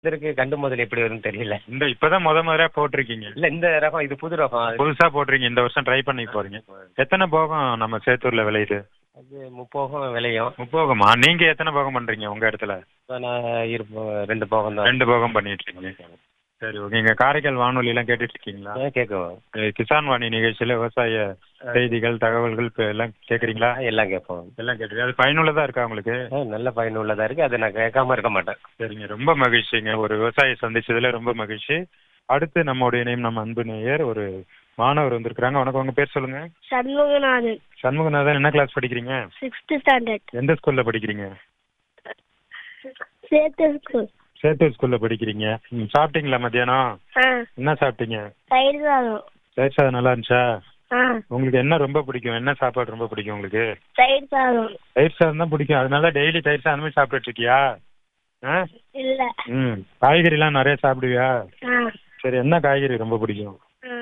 இதற்கு கண்டு முதல் எப்படி வரும்னு தெரியல இந்த இப்பதான் முத முதல்ல போட்டிருக்கீங்க இல்ல இந்த ரகம் இது புது ரகம் அது- புதுசா போட்டிருக்கீங்க இந்த வருஷம் ட்ரை பண்ணி போறீங்க எத்தனை போகம் நம்ம சேத்தூர்ல விளையுது அது முப்போகம் விளையும் முப்போகமா நீங்க எத்தனை போகம் பண்றீங்க உங்க இடத்துல இப்ப நான் இருப்ப ரெண்டு போகம் தான் ரெண்டு போகம் பண்ணிட்டு இருக்கீங்க சரி ஓகே இங்க காரைக்கால் வானொலி எல்லாம் கேட்டுட்டு இருக்கீங்களா கேட்கும் அஹ் கிசான் வாணி நிகழ்ச்சியில விவசாய செய்திகள் தகவல்கள் இப்ப எல்லாம் கேக்குறீங்களா எல்லாம் கேட்போம் எல்லாம் கேட்டு அது பயனுள்ளதா இருக்கா உங்களுக்கு ஆ, நல்ல பயனுள்ளதா இருக்கு அதை நான் கேட்காம இருக்க மாட்டேன் சரிங்க ரொம்ப மகிழ்ச்சிங்க ஒரு விவசாயி சந்திச்சதுல ரொம்ப மகிழ்ச்சி அடுத்து நம்முடைய நேம் நம்ம அன்பு நேயர் ஒரு மாணவர் வந்திருக்கிறாங்க வணக்கம் உங்க பேர் சொல்லுங்க சண்முகநாதன் சண்முகநாதன் என்ன கிளாஸ் படிக்கிறீங்க சிக்ஸ்த் ஸ்டாண்டர்ட் எந்த ஸ்கூல்ல படிக்கிறீங்க சேர்த்து ஸ்கூல் சேத்தூர் ஸ்கூல்ல படிக்கிறீங்க ம், சாப்பிட்டீங்களா மத்தியானம் ஆ என்ன சாப்பிட்டீங்க தயிர் சாதம் தயிர் சாதம் நல்லா இருந்துச்சா ஆ உங்களுக்கு என்ன ரொம்ப பிடிக்கும் என்ன சாப்பாடு ரொம்ப பிடிக்கும் உங்களுக்கு தயிர் சாதம் தயிர் சாதம் தான் பிடிக்கும் அதனால டெய்லி தயிர் சாதமே சாப்பிட்டுட்டு இருக்கியா ஆ இல்ல ம் காய்கறிலாம் நிறைய சாப்பிடுவியா ஆ சரி என்ன காய்கறி ரொம்ப பிடிக்கும் ஆ.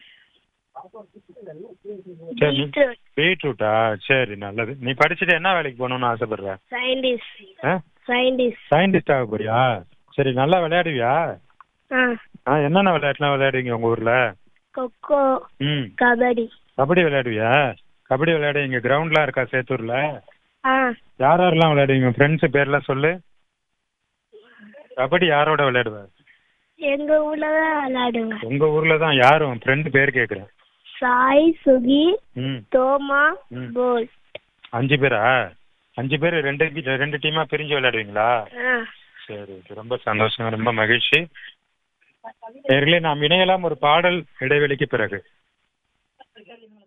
சரி நீ- பீட்ரூட் பீட்ரூட்டா சரி நல்லது நீ படிச்சுட்டு என்ன வேலைக்கு போகணும்னு ஆசைப்படுற சயின்டிஸ்ட் ஆ சயின்டிஸ்ட் சயின்டிஸ்ட் ஆக போறியா சரி நல்லா விளையாடுவியா ஆ ஆ என்னென்ன விளையாட்டுலாம் விளையாடுவீங்க உங்க ஊர்ல கொக்கோ ம் கபடி கபடி விளையாடுவியா கபடி விளையாட இங்க கிரவுண்ட்லாம் இருக்கா சேத்தூர்ல ஆ யார் யாரெல்லாம் விளையாடுவீங்க ஃப்ரெண்ட்ஸ் பேர்லாம் சொல்லு கபடி யாரோட விளையாடுவ எங்க ஊர்ல தான் விளையாடுவேன் உங்க ஊர்ல தான் யாரும் ஃப்ரெண்ட் பேர் கேக்குறேன் சாய் சுகி ம் தோமா ம். போல் அஞ்சு பேரா அஞ்சு பேர் ரெண்டு பி- ரெண்டு டீமா பிரிஞ்சு விளையாடுவீங்களா ஆ சரி okay. ரொம்ப சந்தோஷம் ரொம்ப மகிழ்ச்சி நேர்களே நாம் இணையலாம் ஒரு பாடல் இடைவெளிக்கு பிறகு